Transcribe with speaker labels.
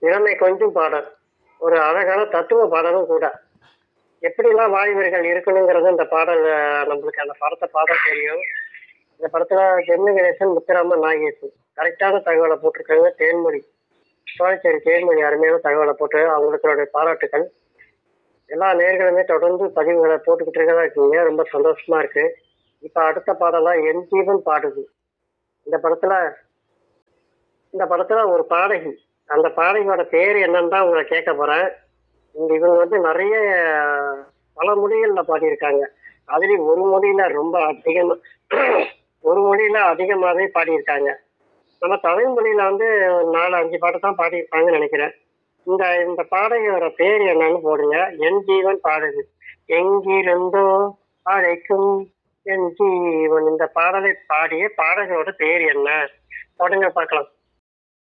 Speaker 1: இளமை கொஞ்சம் பாடல் ஒரு அழகான தத்துவ பாடலும் கூட எப்படிலாம் வாலிபர்கள் இருக்கணுங்கிறது இந்த பாடல் அஹ், நம்மளுக்கு அந்த படத்தை பாடல் தெரியும் இந்த படத்துல ஜெமினி கணேசன் முத்துராமன் நாகேசன் கரெக்டான தகவலை போட்டிருக்காங்க தேன்மொழி சோழச்சேரி தேன்மொழி அருமையான தகவலை போட்டு அவங்களுடைய பாராட்டுக்கள் எல்லா நேர்களுமே தொடர்ந்து பதிவுகளை போட்டுக்கிட்டு இருக்கதா இருக்கீங்க ரொம்ப சந்தோஷமா இருக்கு இப்ப அடுத்த பாடலா என் ஜீவன் பாடுது இந்த படத்துல இந்த படத்துல ஒரு பாடகி அந்த பாடகியோட பேர் என்னன்னு தான் உங்களை கேட்க போறேன் இந்த இவங்க வந்து நிறைய பல மொழிகள்ல பாடியிருக்காங்க அதுலயும் ஒரு மொழியில ரொம்ப அதிகமா ஒரு மொழியில அதிகமாவே பாடியிருக்காங்க நம்ம தமிழ் மொழியில வந்து ஒரு நாலு அஞ்சு பாட்டு தான் பாடியிருப்பாங்கன்னு நினைக்கிறேன் இந்த இந்த பாடகியோட பேர் என்னன்னு போடுங்க என் ஜீவன் பாடுது எங்கிருந்தோ அழைக்கும் என் ஜீவன் இந்த பாடலை பாடிய பாடகரோட பேர் என்ன போடுங்க பார்க்கலாம்